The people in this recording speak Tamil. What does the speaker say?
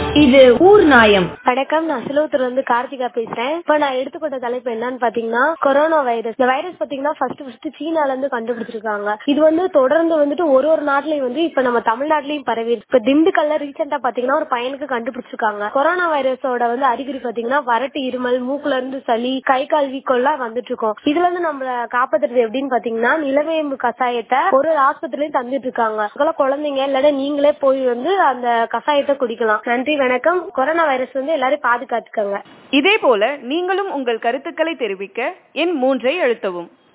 இது ஊர் நாயம் வணக்கம் நான் சிலுவத்தூர்ல இருந்து கார்த்திகா பேசுறேன் இப்ப நான் எடுத்துக்கொண்ட தலைப்பு என்னன்னு பாத்தீங்கன்னா கொரோனா வைரஸ் இந்த வைரஸ் பாத்தீங்கன்னா ஃபர்ஸ்ட் ஃபர்ஸ்ட் சீனால இருந்து கண்டுபிடிச்சிருக்காங்க இது வந்து தொடர்ந்து வந்துட்டு ஒரு ஒரு நாட்டிலயும் வந்து இப்ப நம்ம தமிழ்நாட்டிலயும் பரவி இருக்கு. இப்ப திண்டுக்கல்ல ரீசெண்டா பாத்தீங்கன்னா ஒரு பையனுக்கு கண்டுபிடிச்சிருக்காங்க கொரோனா வைரஸோட வந்து அறிகுறி பாத்தீங்கன்னா வறட்டு இருமல் மூக்குல இருந்து சளி கை கால் வீக்கம்லாம் வந்துட்டு இருக்கோம் இதுல இருந்து நம்மள காப்பாத்துறது எப்படின்னு பாத்தீங்கன்னா நிலவேம்பு கஷாயத்தை ஒரு ஒரு ஆஸ்பத்திரியும் தந்துட்டு இருக்காங்க அதெல்லாம் குழந்தைங்க இல்லைன்னா நீங்களே போய் வந்து அந்த கஷாயத்தை குடிக்கலாம் நன்றி வணக்கம் கொரோனா வைரஸ் வந்து எல்லாரும் பாதுகாத்துக்கங்க இதே போல நீங்களும் உங்கள் கருத்துக்களை தெரிவிக்க எண் மூன்றை அழுத்தவும்